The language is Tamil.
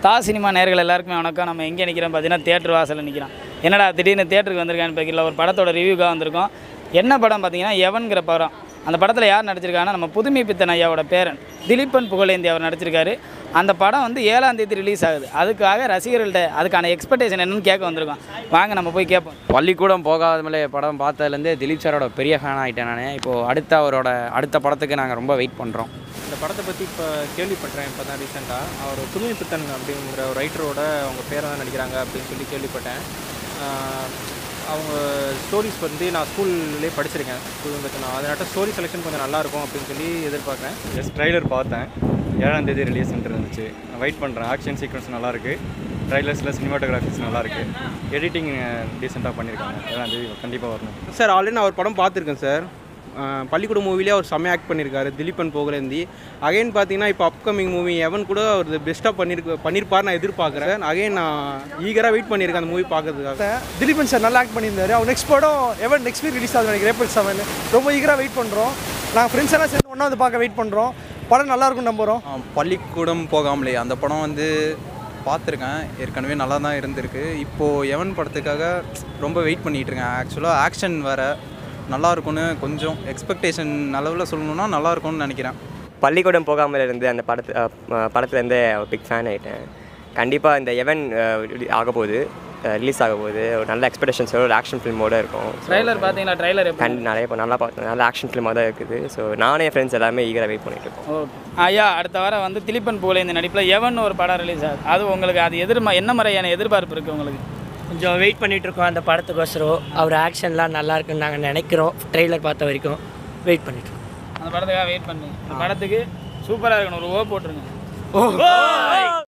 தா சினிமா நேர்கள் எல்லாருக்குமே வணக்கம் நம்ம எங்கே நிற்கிறோம் பார்த்தீங்கன்னா தேட்டர் வாசலில் நிற்கிறோம் என்னடா திடீர்னு தேட்டருக்கு வந்திருக்கான்னு பார்க்கல ஒரு படத்தோட ரிவ்யூக்காக வந்திருக்கோம் என்ன படம் பார்த்தீங்கன்னா எவன்கிற படம் அந்த படத்தில் யார் நடிச்சிருக்காங்கன்னா நம்ம புதுமை பித்தன் ஐயாவோட பேரன் திலீபன் புகழேந்தி அவர் நடிச்சிருக்காரு அந்த படம் வந்து ஏழாம் தேதி ரிலீஸ் ஆகுது அதுக்காக ரசிகர்கள்ட்ட அதுக்கான எக்ஸ்பெக்டேஷன் என்னன்னு கேட்க வந்திருக்கோம் வாங்க நம்ம போய் கேட்போம் பள்ளிக்கூடம் போகாதமலே படம் பார்த்ததுலேருந்தே திலீப் சாரோட பெரிய ஃபேன் ஆகிட்டேன் நான் இப்போது அடுத்த அவரோட அடுத்த படத்துக்கு நாங்கள் ரொம்ப வெயிட் பண்ணுறோம் இந்த படத்தை பற்றி இப்போ கேள்விப்பட்டேன் இப்போ தான் ரீசெண்டாக அவர் புதுமை பித்தன் அப்படிங்கிற ஒரு ரைட்டரோட அவங்க பேரை தான் நடிக்கிறாங்க அப்படின்னு சொல்லி கேள்விப்பட்டேன் ஆஹ் அவங்க ஸ்டோரிஸ் வந்து நான் ஸ்கூல்லே படிச்சிருக்கேன் புதுமை பித்தன் அதனாட்ட ஸ்டோரி செலெக்ஷன் கொஞ்சம் நல்லா இருக்கும் அப்படின்னு சொல்லி எதிர்பார்க்குறேன் எஸ் ட்ரைலர் பார்த்தேன் ஏழாம் தேதி ரிலீஸ் இருந்துச்சு நான் வெயிட் பண்ணுறேன் ஆக்ஷன் சீக்வன்ஸ் நல்லா இருக்கு ட்ரைலர்ஸில் சினிமாட்டோகிராஃபிக்ஸ் நல்லா இருக்கு எடிட்டிங் டீசெண்டாக பண்ணியிருக்காங்க ஏழாம் தேதி கண்டிப்பாக வரணும் சார் ஆல்ரெடி நான் ஒரு படம் பார்த்துருக்கேன் சார் அஹ் பள்ளிக்கூட மூவிலே அவர் செம்ம ஆக்ட் பண்ணியிருக்காரு திலீபன் போகலேந்தி அகைன் பார்த்தீங்கன்னா இப்போ அப்கமிங் மூவி எவன் கூட அவர் பெஸ்ட்டாக பண்ணியிருக்கு பண்ணியிருப்பார் நான் எதிர்பார்க்குறேன் அகைன் நான் ஈகராக வெயிட் பண்ணியிருக்கேன் அந்த மூவி பார்க்கறதுக்காக திலீபன் சார் நல்லா ஆக்ட் பண்ணியிருந்தாரு அவர் நெக்ஸ்ட் படம் எவன் நெக்ஸ்ட் வீக் ரிலீஸ் ஆகுது நினைக்கிறேன் ஏப்ரல் செவன் ரொம்ப ஈகராக வெயிட் பண்ணுறோம் நாங்கள் ஃப்ரெண்ட்ஸ் எல்லாம் சேர்ந்து ஒன்றா வந்து பார்க்க வெயிட் பண்ணுறோம் படம் நல்லா இருக்கும் நம்புகிறோம் ஆ, பள்ளிக்கூடம் போகாமலே அந்த படம் வந்து பார்த்துருக்கேன் ஏற்கனவே நல்லா தான் இருந்திருக்கு இப்போது எவன் படத்துக்காக ரொம்ப வெயிட் பண்ணிகிட்டு இருக்கேன் ஆக்சுவலாக ஆக்ஷன் வேறு நல்லா இருக்கும்னு கொஞ்சம் எக்ஸ்பெக்டேஷன் அளவில் சொல்லணும்னா நல்லா இருக்கும்னு நினைக்கிறேன் பள்ளிக்கூடம் போகாமல் இருந்து அந்த படத்து படத்துலேருந்து பிக் ஃபேன் ஆகிட்டேன் கண்டிப்பாக இந்த எவன் ஆக போகுது ரிலீஸ் ஆக போகுது ஒரு நல்ல எக்ஸ்பெக்டேஷன்ஸோட ஒரு ஆக்ஷன் ஃபிலிமோட இருக்கும் ட்ரைலர் பார்த்தீங்களா ட்ரைலர் எப்படி கண்டி நிறைய இப்போ நல்லா பார்த்து நல்ல ஆக்ஷன் ஃபிலிமாக தான் இருக்குது ஸோ நானே ஃப்ரெண்ட்ஸ் எல்லாமே ஈகராக வெயிட் பண்ணிட்டு இருக்கோம் ஓகே ஐயா அடுத்த வாரம் வந்து திலீபன் புகழேந்தி நடிப்பில் எவன் ஒரு படம் ரிலீஸ் ஆகுது அது உங்களுக்கு அது எதிர்மா என்ன மாதிரியான எதிர்பார்ப்பு இருக்குது உங்களுக்கு கொஞ்சம் வெயிட் பண்ணிட்டு இருக்கோம் அந்த படத்துக்கோசரம் அவர் ஆக்ஷன்லாம் நல்லா இருக்குன்னு நாங்கள் நினைக்கிறோம் ட்ரெய்லர் பார்த்த வரைக்கும் வெயிட் பண்ணிட்டு இருக்கோம் அந்த படத்துக்காக வெயிட் பண்ணி அந்த படத்துக்கு சூப்பராக இருக்கணும் ஒரு ஓ போட்டுருங்க